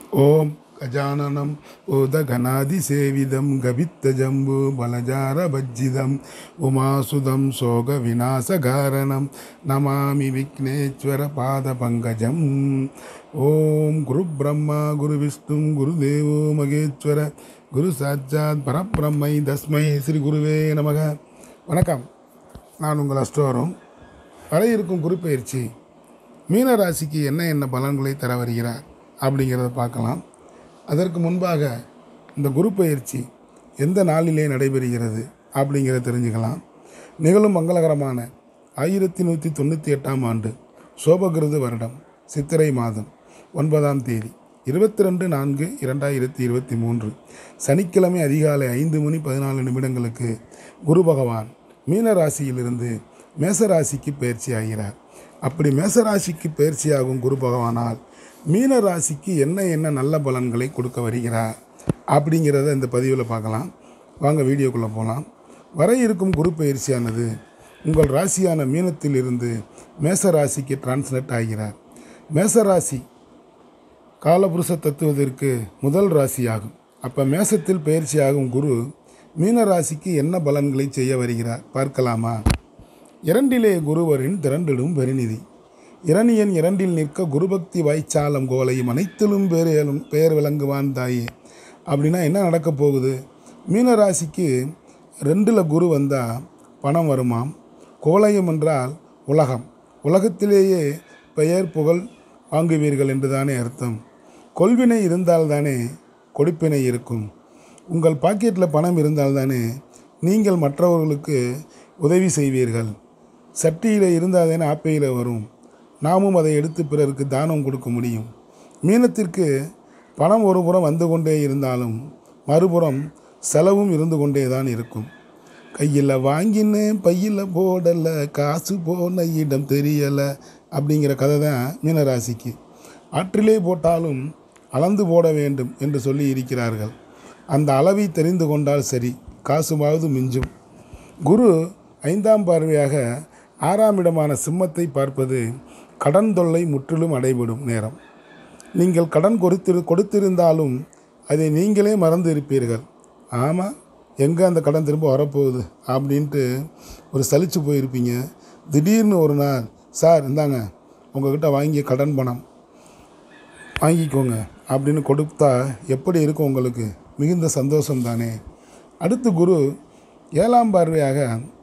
ஓம் கஜானனம் உதகநாதிசேவிதம் கபித்தஜம்பு பலஜாரபஜ்ஜிதம் உமாசுதம் சோக விநாசகாரணம் நமாமி விக்னேஸ்வர பாத பங்கஜம் ஓம் குரு பிரம்மா குரு விஷ்ணு குரு தேவோ மகேஸ்வர குரு சாட்சாத் பரபிரம்மை தஸ்மை ஸ்ரீ குருவே நமக வணக்கம் நான் உங்கள் அஸ்டோரும் வர இருக்கும் குரு பயிற்சி மீன ராசிக்கு என்ன என்ன பலன்களை தர வருகிறார் அப்படிங்கிறத பார்க்கலாம் அதற்கு முன்பாக இந்த குரு பயிற்சி எந்த நாளிலே நடைபெறுகிறது அப்படிங்கிறத தெரிஞ்சுக்கலாம் நிகழும் மங்களகரமான ஆயிரத்தி நூற்றி தொண்ணூற்றி எட்டாம் ஆண்டு சோபகிருது வருடம் சித்திரை மாதம் ஒன்பதாம் தேதி இருபத்தி ரெண்டு நான்கு இரண்டாயிரத்தி இருபத்தி மூன்று சனிக்கிழமை அதிகாலை ஐந்து மணி பதினாலு நிமிடங்களுக்கு குரு பகவான் மீன ராசியிலிருந்து மேச ராசிக்கு பயிற்சி ஆகிறார் அப்படி மேச ராசிக்கு பயிற்சியாகும் குரு பகவானால் மீன ராசிக்கு என்ன என்ன நல்ல பலன்களை கொடுக்க வருகிறார் அப்படிங்கிறத இந்த பதிவில் பார்க்கலாம் வாங்க வீடியோக்குள்ளே போகலாம் வர இருக்கும் குரு பயிற்சியானது உங்கள் ராசியான மீனத்தில் இருந்து மேச ராசிக்கு டிரான்ஸ்லேட் ஆகிறார் மேச ராசி காலபுருஷ தத்துவத்திற்கு முதல் ராசியாகும் அப்போ மேசத்தில் பயிற்சியாகும் குரு மீன ராசிக்கு என்ன பலன்களை செய்ய வருகிறார் பார்க்கலாமா இரண்டிலே குருவரின் திரண்டிடும் பெருநிதி இரணியன் இரண்டில் நிற்க குருபக்தி வாய்ச்சாலம் கோலையும் அனைத்திலும் பேரும் பெயர் விளங்குவான் தாயே அப்படின்னா என்ன நடக்க போகுது மீன ராசிக்கு ரெண்டில் குரு வந்தால் பணம் வருமாம் கோலயம் என்றால் உலகம் உலகத்திலேயே பெயர் புகழ் வாங்குவீர்கள் என்று தானே அர்த்தம் கொள்வினை இருந்தால்தானே கொடுப்பினை இருக்கும் உங்கள் பாக்கெட்டில் பணம் இருந்தால்தானே நீங்கள் மற்றவர்களுக்கு உதவி செய்வீர்கள் சட்டியில் இருந்தால் தானே ஆப்பையில் வரும் நாமும் அதை எடுத்து பிறருக்கு தானம் கொடுக்க முடியும் மீனத்திற்கு பணம் ஒரு புறம் வந்து கொண்டே இருந்தாலும் மறுபுறம் செலவும் இருந்து கொண்டே தான் இருக்கும் கையில் வாங்கின்னு பையில் போடலை காசு போன இடம் தெரியலை அப்படிங்கிற கதை தான் மீனராசிக்கு ஆற்றிலே போட்டாலும் அளந்து போட வேண்டும் என்று சொல்லி இருக்கிறார்கள் அந்த அளவை தெரிந்து கொண்டால் சரி காசுமாவது மிஞ்சும் குரு ஐந்தாம் பார்வையாக ஆறாம் இடமான சிம்மத்தை பார்ப்பது கடன் தொல்லை முற்றிலும் அடைபடும் நேரம் நீங்கள் கடன் கொடுத்திரு கொடுத்திருந்தாலும் அதை நீங்களே மறந்து இருப்பீர்கள் ஆமாம் எங்கே அந்த கடன் திரும்ப வரப்போகுது அப்படின்ட்டு ஒரு சலிச்சு போயிருப்பீங்க திடீர்னு ஒரு நாள் சார் இந்தாங்க உங்ககிட்ட வாங்கிய கடன் பணம் வாங்கிக்கோங்க அப்படின்னு கொடுத்தா எப்படி இருக்கும் உங்களுக்கு மிகுந்த சந்தோஷம் தானே அடுத்து குரு ஏழாம் பார்வையாக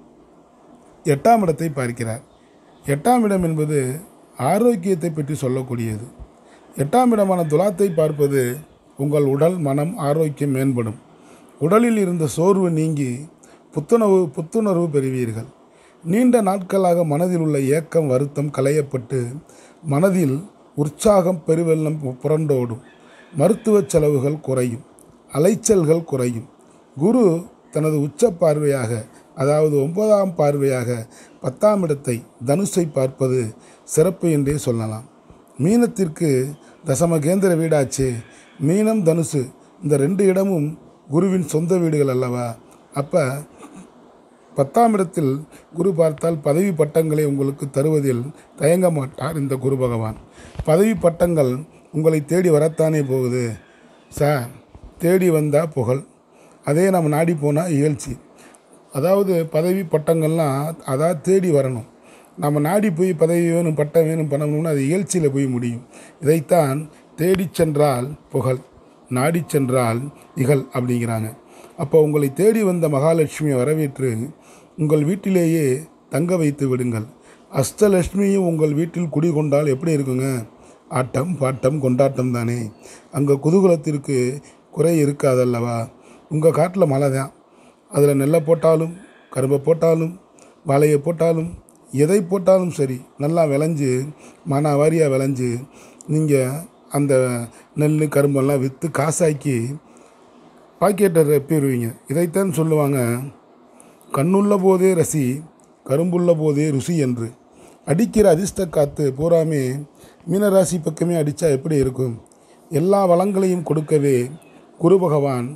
எட்டாம் இடத்தை பார்க்கிறார் எட்டாம் இடம் என்பது ஆரோக்கியத்தை பற்றி சொல்லக்கூடியது எட்டாம் இடமான துலாத்தை பார்ப்பது உங்கள் உடல் மனம் ஆரோக்கியம் மேம்படும் உடலில் இருந்த சோர்வு நீங்கி புத்துணர்வு புத்துணர்வு பெறுவீர்கள் நீண்ட நாட்களாக மனதில் உள்ள ஏக்கம் வருத்தம் களையப்பட்டு மனதில் உற்சாகம் பெருவெள்ளம் புரண்டோடும் மருத்துவ செலவுகள் குறையும் அலைச்சல்கள் குறையும் குரு தனது உச்ச பார்வையாக அதாவது ஒன்பதாம் பார்வையாக பத்தாம் இடத்தை தனுஷை பார்ப்பது சிறப்பு என்றே சொல்லலாம் மீனத்திற்கு தசமகேந்திர வீடாச்சு மீனம் தனுசு இந்த ரெண்டு இடமும் குருவின் சொந்த வீடுகள் அல்லவா அப்போ பத்தாம் இடத்தில் குரு பார்த்தால் பதவி பட்டங்களை உங்களுக்கு தருவதில் தயங்க மாட்டார் இந்த குரு பகவான் பதவி பட்டங்கள் உங்களை தேடி வரத்தானே போகுது சார் தேடி வந்தால் புகழ் அதே நம்ம நாடி போனால் இகழ்ச்சி அதாவது பதவி பட்டங்கள்லாம் அதாவது தேடி வரணும் நம்ம நாடி போய் பதவி வேணும் பட்டம் வேணும் பண்ணணும்னா அது இகழ்ச்சியில் போய் முடியும் இதைத்தான் தேடி சென்றால் புகழ் நாடி சென்றால் இகழ் அப்படிங்கிறாங்க அப்போ உங்களை தேடி வந்த மகாலட்சுமியை வரவேற்று உங்கள் வீட்டிலேயே தங்க வைத்து விடுங்கள் அஷ்டலட்சுமியும் உங்கள் வீட்டில் குடி கொண்டால் எப்படி இருக்குங்க ஆட்டம் பாட்டம் கொண்டாட்டம் தானே அங்கே குதூகலத்திற்கு குறை இருக்காதல்லவா உங்கள் காட்டில் மழை தான் அதில் நெல்லை போட்டாலும் கரும்பை போட்டாலும் வாழையை போட்டாலும் எதை போட்டாலும் சரி நல்லா விளைஞ்சு மன வாரியாக விளைஞ்சு நீங்கள் அந்த நெல் கரும்பெல்லாம் விற்று காசாக்கி பாக்கெட்டை ரெப்பிடுவீங்க இதைத்தான் சொல்லுவாங்க கண்ணுள்ள போதே ரசி கரும்புள்ள போதே ருசி என்று அடிக்கிற அதிர்ஷ்ட காற்று பூராமே மீனராசி பக்கமே அடித்தா எப்படி இருக்கும் எல்லா வளங்களையும் கொடுக்கவே குரு பகவான்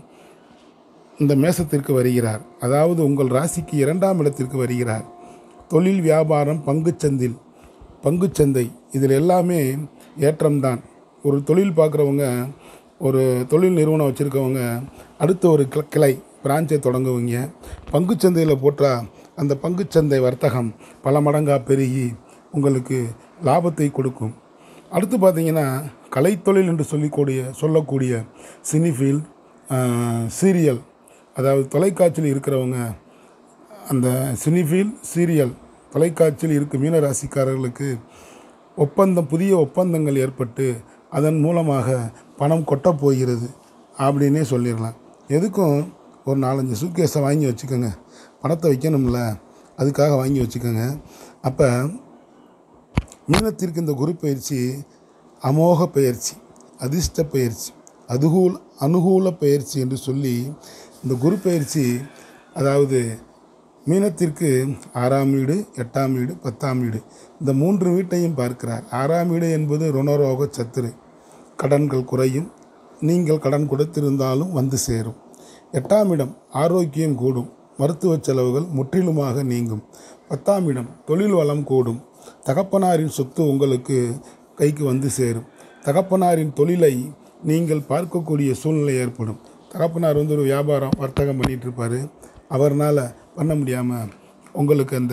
இந்த மேசத்திற்கு வருகிறார் அதாவது உங்கள் ராசிக்கு இரண்டாம் இடத்திற்கு வருகிறார் தொழில் வியாபாரம் பங்குச்சந்தில் பங்குச்சந்தை இதில் எல்லாமே ஏற்றம்தான் ஒரு தொழில் பார்க்குறவங்க ஒரு தொழில் நிறுவனம் வச்சுருக்கவங்க அடுத்த ஒரு கிள- கிளை பிரான்ச்சை தொடங்குவீங்க பங்குச்சந்தையில் போட்டால் அந்த பங்குச்சந்தை வர்த்தகம் பல மடங்காக பெருகி உங்களுக்கு லாபத்தை கொடுக்கும் அடுத்து பார்த்தீங்கன்னா கலைத்தொழில் என்று சொல்லிக்கூடிய சொல்லக்கூடிய சினிஃபீல் சீரியல் அதாவது தொலைக்காட்சியில் இருக்கிறவங்க அந்த சினிஃபீல் சீரியல் தொலைக்காட்சியில் இருக்கும் மீனராசிக்காரர்களுக்கு ஒப்பந்தம் புதிய ஒப்பந்தங்கள் ஏற்பட்டு அதன் மூலமாக பணம் கொட்டப் போகிறது அப்படின்னே சொல்லிடலாம் எதுக்கும் ஒரு நாலஞ்சு சூட்கேஸை வாங்கி வச்சுக்கோங்க பணத்தை வைக்கணும்ல அதுக்காக வாங்கி வச்சுக்கோங்க அப்போ மீனத்திற்கு இந்த குரு பயிற்சி அமோக பயிற்சி அதிர்ஷ்ட பயிற்சி அதுகூல அனுகூல பயிற்சி என்று சொல்லி இந்த குரு பயிற்சி அதாவது மீனத்திற்கு ஆறாம் வீடு எட்டாம் வீடு பத்தாம் வீடு இந்த மூன்று வீட்டையும் பார்க்கிறார் ஆறாம் வீடு என்பது ருணரோக சத்துரு கடன்கள் குறையும் நீங்கள் கடன் கொடுத்திருந்தாலும் வந்து சேரும் எட்டாம் இடம் ஆரோக்கியம் கூடும் மருத்துவ செலவுகள் முற்றிலுமாக நீங்கும் பத்தாம் இடம் தொழில் வளம் கூடும் தகப்பனாரின் சொத்து உங்களுக்கு கைக்கு வந்து சேரும் தகப்பனாரின் தொழிலை நீங்கள் பார்க்கக்கூடிய சூழ்நிலை ஏற்படும் தகப்பனார் வந்து ஒரு வியாபாரம் வர்த்தகம் பண்ணிகிட்டு இருப்பார் அவர்னால் பண்ண முடியாமல் உங்களுக்கு அந்த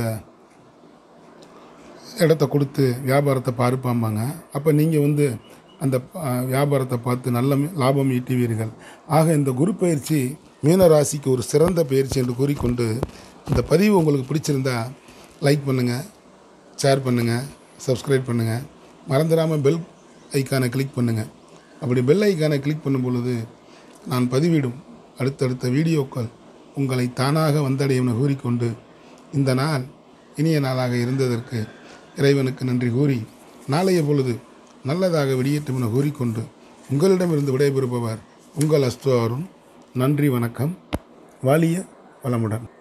இடத்த கொடுத்து வியாபாரத்தை பாருப்பாம்பாங்க அப்போ நீங்கள் வந்து அந்த அஹ், வியாபாரத்தை பார்த்து நல்ல மீ- லாபம் ஈட்டுவீர்கள் ஆக இந்த குரு பயிற்சி மீன ராசிக்கு ஒரு சிறந்த பயிற்சி என்று கூறிக்கொண்டு இந்த பதிவு உங்களுக்கு பிடிச்சிருந்தா லைக் பண்ணுங்கள் ஷேர் பண்ணுங்கள் சப்ஸ்கிரைப் பண்ணுங்கள் மறந்துடாமல் பெல் ஐக்கானை கிளிக் பண்ணுங்கள் அப்படி பெல் ஐக்கானை கிளிக் பண்ணும் பொழுது நான் பதிவிடும் அடுத்தடுத்த வீடியோக்கள் உங்களை தானாக வந்தடையும் என கூறிக்கொண்டு இந்த நாள் இனிய நாளாக இருந்ததற்கு இறைவனுக்கு நன்றி கூறி நாளைய பொழுது நல்லதாக வெளியேற்றும் என கூறிக்கொண்டு உங்களிடமிருந்து விடைபெறுபவர் உங்கள் அஸ்து அருண் நன்றி வணக்கம் வாலிய வளமுடன்